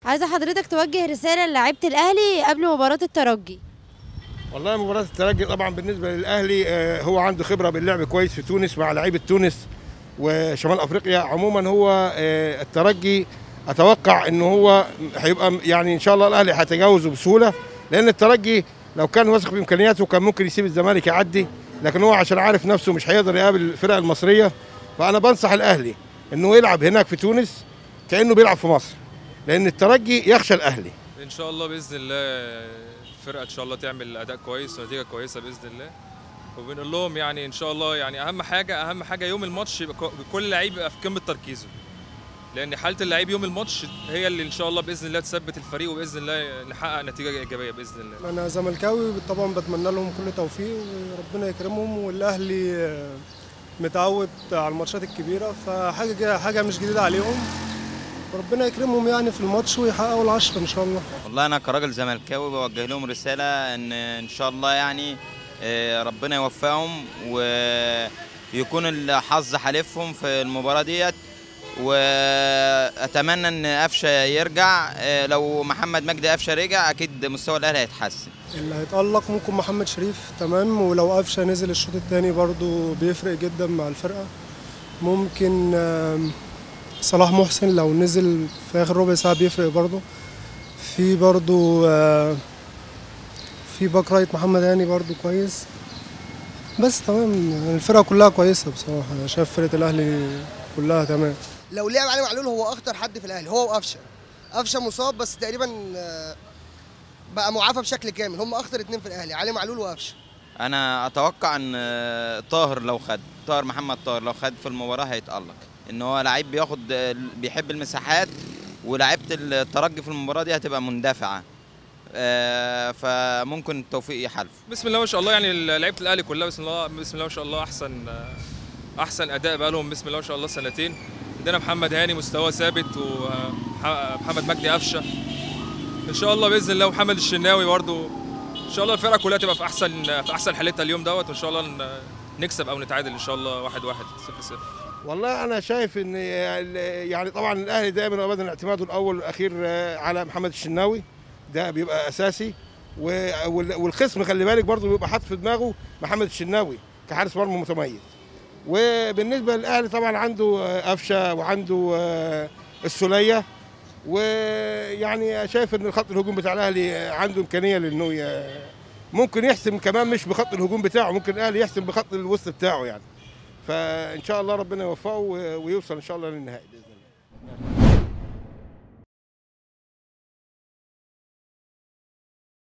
عايزه حضرتك توجه رساله للاعيبه الاهلي قبل مباراه الترجي والله مباراة الترجي طبعا بالنسبة للأهلي آه، هو عنده خبرة باللعب كويس في تونس مع لعيبة تونس وشمال أفريقيا عموما هو آه، الترجي أتوقع إنه هو هيبقى يعني إن شاء الله الأهلي هيتجاوزه بسهولة لأن الترجي لو كان واثق في إمكانياته كان ممكن يسيب الزمالك يعدي لكن هو عشان عارف نفسه مش هيقدر يقابل الفرق المصرية فأنا بنصح الأهلي إنه يلعب هناك في تونس كأنه بيلعب في مصر لأن الترجي يخشى الأهلي ان شاء الله باذن الله الفرقه ان شاء الله تعمل اداء كويس ونتيجه كويسه باذن الله وبنقول لهم يعني ان شاء الله يعني اهم حاجه اهم حاجه يوم الماتش يبقى كو- كل لعيب يبقى في قمه تركيزه لان حاله اللعيب يوم الماتش هي اللي ان شاء الله باذن الله تثبت الفريق وباذن الله نحقق نتيجه ايجابيه باذن الله انا زملكاوي طبعا بتمنى لهم كل توفيق وربنا يكرمهم والاهلي آه، متعود على الماتشات الكبيره فحاجه جا- حاجه مش جديده عليهم وربنا يكرمهم يعني في الماتش ويحققوا العشرة ان شاء الله والله انا كراجل زملكاوي بوجه لهم رساله ان ان شاء الله يعني آه، ربنا يوفقهم ويكون الحظ حالفهم في المباراه ديت واتمنى ان قفشه يرجع آه، لو محمد مجدي قفشه رجع اكيد مستوى الاهلي هيتحسن اللي هيتألق ممكن محمد شريف تمام ولو قفشه نزل الشوط الثاني برضو بيفرق جدا مع الفرقه ممكن آم، صلاح محسن لو نزل في اخر ربع ساعه بيفرق برضو في برضو آه، في باك رايت محمد هاني برضو كويس بس تمام الفرقه كلها كويسه بصراحه انا شايف فرقه الاهلي كلها تمام لو لعب علي معلول هو اخطر حد في الاهلي هو وقفشه قفشه مصاب بس تقريبا آه، بقى معافى بشكل كامل هم اخطر اتنين في الاهلي علي معلول وقفشه انا اتوقع ان آه، طاهر لو خد طاهر محمد طاهر لو خد في المباراه هيتالق ان هو لعيب بياخد آه، بيحب المساحات ولعيبه الترجي في المباراه دي هتبقى مندفعه آه، فممكن التوفيق يحالفه بسم الله ما شاء الله يعني لعيبه الاهلي كلها بسم الله بسم الله ما شاء الله احسن احسن اداء بقى لهم بسم الله ما شاء الله سنتين عندنا محمد هاني مستواه ثابت ومحمد مجدي قفشه ان شاء الله باذن الله ومحمد الشناوي برضو ان شاء الله الفرقه كلها تبقى في احسن في احسن حالتها اليوم دوت وان شاء الله ن- نكسب او نتعادل ان شاء الله واحد واحد صفر صفر والله انا شايف ان يعني طبعا الاهلي دايما وابدا اعتماده الاول والاخير على محمد الشناوي ده بيبقى اساسي و- وال- والخصم خلي بالك برضه بيبقى حاطط في دماغه محمد الشناوي كحارس مرمى متميز وبالنسبه للاهلي طبعا عنده قفشه وعنده آه، السوليه ويعني شايف ان خط الهجوم بتاع الاهلي عنده امكانيه لانه ي- ممكن يحسم كمان مش بخط الهجوم بتاعه ممكن الاهلي يحسم بخط الوسط بتاعه يعني فان شاء الله ربنا يوفقه و- ويوصل ان شاء الله للنهائي باذن الله